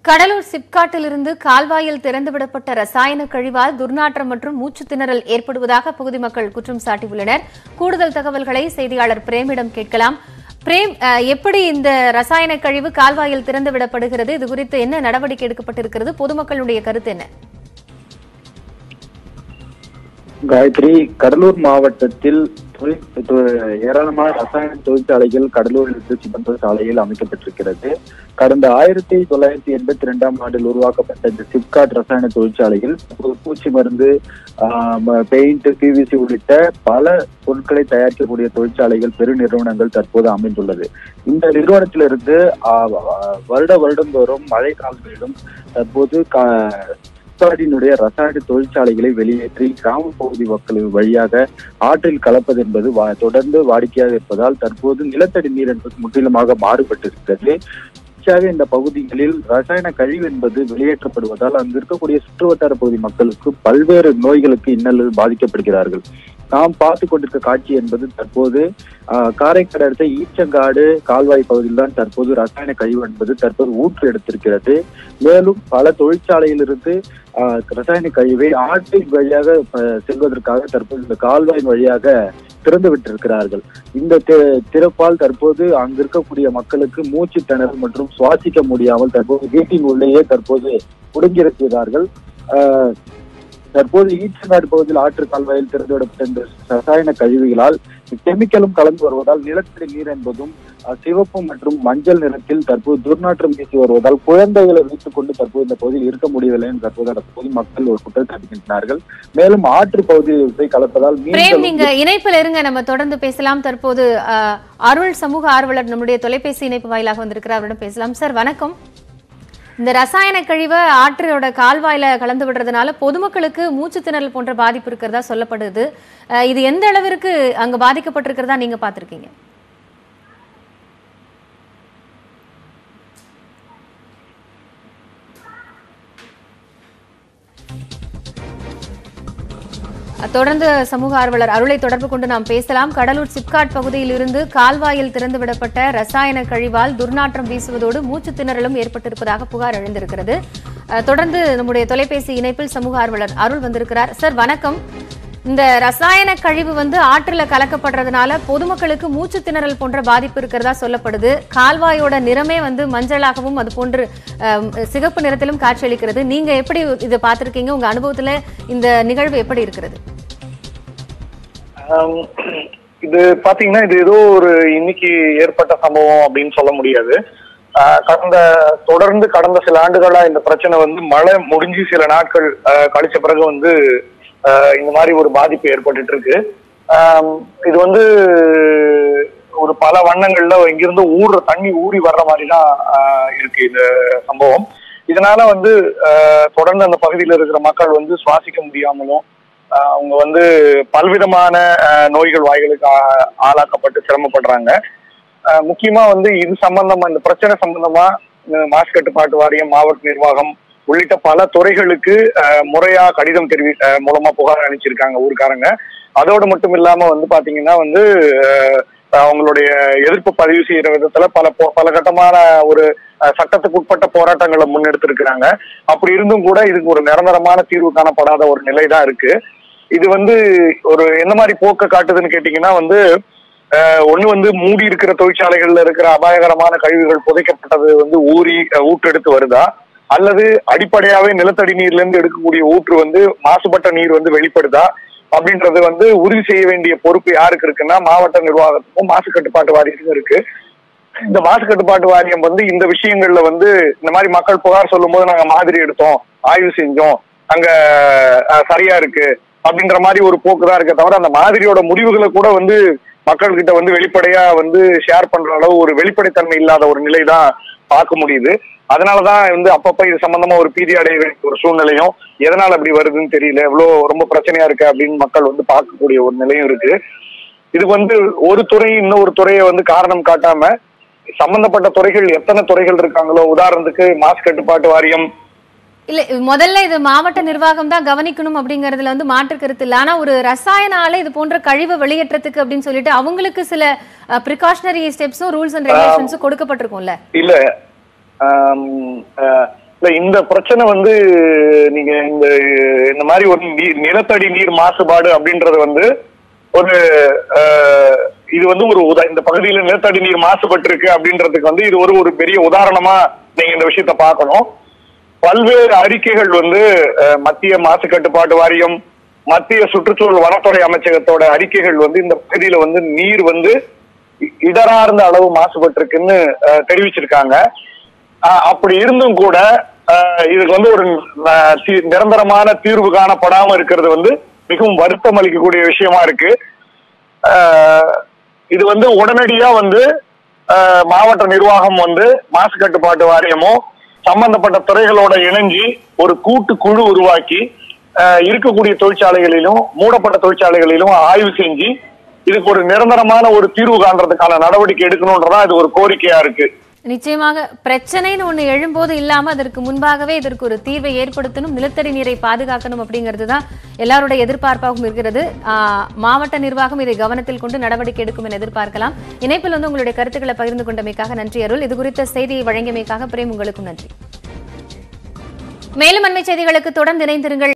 கடலூர் சிப்காட்டிலிருந்து கால்வாயில் திறந்துவிடப்பட்ட ரசாயன கழிவால் துர்நாற்றம் மற்றும் மூச்சு திணறல் ஏற்படுவதாக பகுதி மக்கள் குற்றம் சாட்டியுள்ளனர் கூடுதல் தகவல்களை செய்தியாளர் பிரேமிடம் கேட்கலாம் பிரேம் அஹ், எப்படி இந்த ரசாயன கழிவு கால்வாயில் திறந்து விடப்படுகிறது இது குறித்து என்ன நடவடிக்கை எடுக்கப்பட்டிருக்கிறது பொதுமக்களுடைய கருத்து என்ன காயத்ரி கடலூர் மாவட்டத்தில் தொழில் தொ- ஏராளமான ரசாயன தொழிற்சாலைகள் கடலூரிலிருந்து சிதம்பரம் சாலையில் அமைக்கப்பட்டிருக்கிறது கடந்த ஆயிரத்தி தொள்ளாயிரத்தி எண்பத்தி ரெண்டாம் ஆண்டில் உருவாக்கப்பட்ட இந்த சிப்காட் ரசாயன தொழிற்சாலையில் ஒரு பூச்சி மருந்து பெயிண்ட் பிவிசி உள்ளிட்ட பல பொருட்களை தயாரிக்கக்கூடிய தொழிற்சாலைகள் பெருநிறுவனங்கள் தற்போது அமைந்துள்ளது இந்த நிறுவனத்திலிருந்து ஆஹ், வருட வருடந்தோறும் மழை காலங்களிலும் தற்போது கா- சிப்காட்டினுடைய ரசாயன தொழிற்சாலைகளை வெளியேற்றி கிராம பகுதி மக்கள் வழியாக ஆற்றில் கலப்பது என்பது வா- தொடர்ந்து வாடிக்கையாக இருப்பதால் தற்போது நிலத்தடி நீர் என்பது முற்றிலுமாக மாறுபட்டிருக்கிறது தொடர்ச்சியாக இந்த பகுதிகளில் ரசாயன கழிவு என்பது வெளியேற்றப்படுவதால் அங்கு இருக்கக்கூடிய சுற்றுவட்டார பகுதி மக்களுக்கு பல்வேறு நோய்களுக்கு இன்னல்கள் பாதிக்கப்படுகிறார்கள் நாம் பார்த்து கொண்டிருக்க காட்சி என்பது தற்போது ஆஹ், காரைக்காடு அடுத்த ஈச்சங்காடு கால்வாய் பகுதியில் தான் தற்போது ரசாயன கழிவு என்பது தற்போது ஊற்று எடுத்திருக்கிறது மேலும் பல தொழிற்சாலையிலிருந்து ஆஹ், ரசாயன கழிவை ஆற்றின் வழியாக ஆஹ், செல்வதற்காக தற்போது இந்த கால்வாய் வழியாக திறந்து விட்டிருக்கிறார்கள் இந்த தி- திறப்பால் தற்போது அங்கு இருக்கக்கூடிய மக்களுக்கு மூச்சு திணறல் மற்றும் சுவாசிக்க முடியாமல் தற்போது வீட்டின் உள்ளேயே தற்போது ஒடுங்கியிருக்கிறார்கள் ஆஹ், தற்போது ஈச்சநாடு பகுதியில் ஆற்று கால்வாயில் திறந்துவிடப்பட்ட இந்த ரசாயன கழிவுகளால் கெமிக்கலும் கலந்து வருவதால் நிலத்தடி நீர் என்பதும் அஹ், சிவப்பு மற்றும் மஞ்சள் நிறத்தில் தற்போது துர்நாற்றம் வீசி வருவதால் குழந்தைகளை வைத்துக் கொண்டு தற்போது இந்த பகுதியில் இருக்க முடியவில்லை என்று தற்போது அந்த பகுதி மக்கள் ஒரு குற்றம் சாட்டுகின்றனர் மேலும் ஆற்று பகுதியில் போய் கலப்பதால் பிரேம் மீன்கள் நீங்க இணைப்பில் இருங்க நம்ம தொடர்ந்து பேசலாம் தற்போது அஹ், அருள் சமூக ஆர்வலர் நம்முடைய தொலைபேசி இணைப்பு வாயிலாக வந்திருக்கிறார் அவரிடம் பேசலாம் சார் வணக்கம் இந்த ரசாயன கழிவை ஆற்றோட கால்வாயில கலந்து விடுறதுனால பொதுமக்களுக்கு மூச்சு திணறல் போன்ற பாதிப்பு இருக்கிறதா சொல்லப்படுது அஹ், இது எந்த அளவிற்கு அங்க பாதிக்கப்பட்டிருக்கிறதா நீங்க பார்த்திருக்கீங்க தொடர்ந்து சமூக ஆர்வலர் அருளை தொடர்பு கொண்டு நாம் பேசலாம் கடலூர் சிப்காட் பகுதியில் இருந்து கால்வாயில் திறந்துவிடப்பட்ட ரசாயன கழிவால் துர்நாற்றம் வீசுவதோடு மூச்சு திணறலும் ஏற்பட்டிருப்பதாக புகார் எழுந்திருக்கிறது அஹ், தொடர்ந்து நம்முடைய தொலைபேசி இணைப்பில் சமூக ஆர்வலர் அருள் வந்திருக்கிறார் சார் வணக்கம் இந்த ரசாயன கழிவு வந்து ஆற்றுல கலக்கப்படுறதுனால பொதுமக்களுக்கு மூச்சு திணறல் போன்ற பாதிப்பு இருக்கிறதா சொல்லப்படுது கால்வாயோட நிறமே வந்து மஞ்சளாகவும் அது போன்று அஹ், சிகப்பு நிறத்திலும் காட்சியளிக்கிறது நீங்க எப்படி இதை பார்த்திருக்கீங்க உங்க அனுபவத்துல இந்த நிகழ்வு எப்படி இருக்கிறது ஆம், இது பாத்தீங்கன்னா இது ஏதோ ஒரு இன்னைக்கு ஏற்பட்ட சம்பவம் அப்படின்னு சொல்ல முடியாது ஆஹ் கடந்த தொடர்ந்து கடந்த சில ஆண்டுகளா இந்த பிரச்சனை வந்து மழை முடிஞ்சு சில நாட்கள் ஆஹ் கழிச்ச பிறகு வந்து ஆஹ் இந்த மாதிரி ஒரு பாதிப்பு ஏற்பட்டுட்டு இருக்கு ஆம், இது வந்து ஒரு பல வண்ணங்கள்ல இங்கிருந்து ஊடுற தண்ணி ஊறி வர்ற மாதிரி தான் ஆஹ் இருக்கு இந்த சம்பவம் இதனால வந்து ஆஹ் தொடர்ந்து அந்த பகுதியில் இருக்கிற மக்கள் வந்து சுவாசிக்க முடியாமலும் ஆஹ் அவங்க வந்து பல்விதமான ஆஹ் நோய்கள் வாய்களுக்கு ஆ- ஆளாக்கப்பட்டு சிரமப்படுறாங்க ஆஹ் முக்கியமா வந்து இது சம்பந்தமா இந்த பிரச்சனை சம்பந்தமா அஹ் மாசு கட்டுப்பாட்டு வாரியம் மாவட்ட நிர்வாகம் உள்ளிட்ட பல துறைகளுக்கு ஆஹ் முறையா கடிதம் தெரிவி ஆஹ் மூலமா புகார் அனுப்பிச்சிருக்காங்க ஊர்க்காரங்க அதோடு மட்டும் இல்லாம வந்து பாத்தீங்கன்னா வந்து ஆஹ் அவங்களுடைய எதிர்ப்பு பதிவு செய்யற விதத்துல பல போ- பல கட்டமான ஒரு ஆஹ் சட்டத்துக்கு உட்பட்ட போராட்டங்களை முன்னெடுத்திருக்கிறாங்க அப்படி இருந்தும் கூட இதுக்கு ஒரு நிரந்தரமான தீர்வு காணப்படாத ஒரு நிலை தான் இருக்கு இது வந்து ஒரு என்ன மாதிரி போக்க காட்டுதுன்னு கேட்டீங்கன்னா வந்து அஹ், ஒண்ணு வந்து மூடி இருக்கிற தொழிற்சாலைகள்ல இருக்கிற அபாயகரமான கழிவுகள் புதைக்கப்பட்டது வந்து ஊறி அஹ், ஊற்றெடுத்து வருதா அல்லது அடிப்படையாவே நிலத்தடி நீர்ல இருந்து எடுக்கக்கூடிய ஊற்று வந்து மாசுபட்ட நீர் வந்து வெளிப்படுதா அப்படின்றது வந்து உறுதி செய்ய வேண்டிய பொறுப்பு யாருக்கு இருக்குன்னா மாவட்ட நிர்வாகத்துக்கும் மாசு கட்டுப்பாட்டு வாரியத்துக்கும் இருக்கு இந்த மாசு கட்டுப்பாட்டு வாரியம் வந்து இந்த விஷயங்கள்ல வந்து இந்த மாதிரி மக்கள் புகார் சொல்லும்போது நாங்க மாதிரி எடுத்தோம் ஆய்வு செஞ்சோம் அங்க அஹ், சரியா இருக்கு அப்படின்ற மாதிரி ஒரு போக்கு தான் இருக்க தவிர அந்த மாதிரியோட முடிவுகளை கூட வந்து மக்கள் கிட்ட வந்து வெளிப்படையா வந்து ஷேர் பண்ற அளவு ஒரு வெளிப்படைத்தன்மை இல்லாத ஒரு நிலை தான் பார்க்க முடியுது அதனாலதான் வந்து அப்பப்ப இது சம்பந்தமா ஒரு பீதி அடைய வேண்டிய ஒரு சூழ்நிலையும் எதனால அப்படி வருதுன்னு தெரியல எவ்வளவு ரொம்ப பிரச்சனையா இருக்கு அப்படின்னு மக்கள் வந்து பார்க்கக்கூடிய ஒரு நிலையும் இருக்கு இது வந்து ஒரு துறை இன்னொரு துறையை வந்து காரணம் காட்டாம சம்பந்தப்பட்ட துறைகள் எத்தனை துறைகள் இருக்காங்களோ உதாரணத்துக்கு மாசு கட்டுப்பாட்டு வாரியம் இல்ல முதல்ல இது மாவட்ட நிர்வாகம் தான் கவனிக்கணும் அப்படிங்கறதுல வந்து மாற்று கருத்து இல்ல ஆனா ஒரு ரசாயன ஆலை இது போன்ற கழிவு வெளியேற்றத்துக்கு அப்படின்னு சொல்லிட்டு அவங்களுக்கு சில ப்ரிகாஷனரி ஸ்டெப்ஸும் ரூல்ஸ் அண்ட் ரெகுலேஷன்ஸும் கொடுக்கப்பட்டிருக்கும்ல இல்ல ஆம், அஹ், இல்ல இந்த பிரச்சனை வந்து நீங்க இந்த இந்த மாதிரி ஒரு நீர் நிலத்தடி நீர் மாசுபாடு அப்படின்றது வந்து ஒரு அஹ், இது வந்து ஒரு உதா இந்த பகுதியில நிலத்தடி நீர் மாசுபட்டு இருக்கு அப்படின்றதுக்கு வந்து இது ஒரு ஒரு பெரிய உதாரணமா நீங்க இந்த விஷயத்த பார்க்கணும் பல்வேறு அறிக்கைகள் வந்து அஹ், மத்திய மாசு கட்டுப்பாட்டு வாரியம் மத்திய சுற்றுச்சூழல் வனத்துறை அமைச்சகத்தோட அறிக்கைகள் வந்து இந்த பகுதியில வந்து நீர் வந்து இ- இடரார்ந்த அளவு மாசுபட்டிருக்குன்னு அஹ், தெரிவிச்சிருக்காங்க அஹ், அப்படி இருந்தும் கூட அஹ், இதுக்கு வந்து ஒரு அஹ், தி- நிரந்தரமான தீர்வு காணப்படாம இருக்கிறது வந்து மிகவும் வருத்தம் அளிக்கக்கூடிய விஷயமா இருக்கு அஹ், இது வந்து உடனடியா வந்து அஹ், மாவட்ட நிர்வாகம் வந்து மாசு கட்டுப்பாட்டு வாரியமும் சம்பந்தப்பட்ட துறைகளோட இணைஞ்சு ஒரு கூட்டு குழு உருவாக்கி அஹ், இருக்கக்கூடிய தொழிற்சாலைகளிலும் மூடப்பட்ட தொழிற்சாலைகளிலும் ஆய்வு செஞ்சு இதுக்கு ஒரு நிரந்தரமான ஒரு தீர்வு காண்றதுக்கான நடவடிக்கை எடுக்கணும்ன்றதான் இது ஒரு கோரிக்கையா இருக்கு நிச்சயமாக பிரச்சனைன்னு ஒண்ணு எழும்போது இல்லாம அதற்கு முன்பாகவே இதற்கு ஒரு தீர்வை ஏற்படுத்தணும் நிலத்தடி நீரை பாதுகாக்கணும் அப்படிங்கிறது தான் எல்லாருடைய எதிர்பார்ப்பாகவும் இருக்கிறது ஆஹ், மாவட்ட நிர்வாகம் இதை கவனத்தில் கொண்டு நடவடிக்கை எடுக்கும் என எதிர்பார்க்கலாம் இணைப்பில் வந்து உங்களுடைய கருத்துக்களை பகிர்ந்து கொண்டமைக்காக நன்றி அருள் இது குறித்த செய்தியை வழங்கியமைக்காக பிரேம் உங்களுக்கும் நன்றி மேலும் அண்மை செய்திகளுக்கு தொடர்ந்து இணைந்திருங்கள்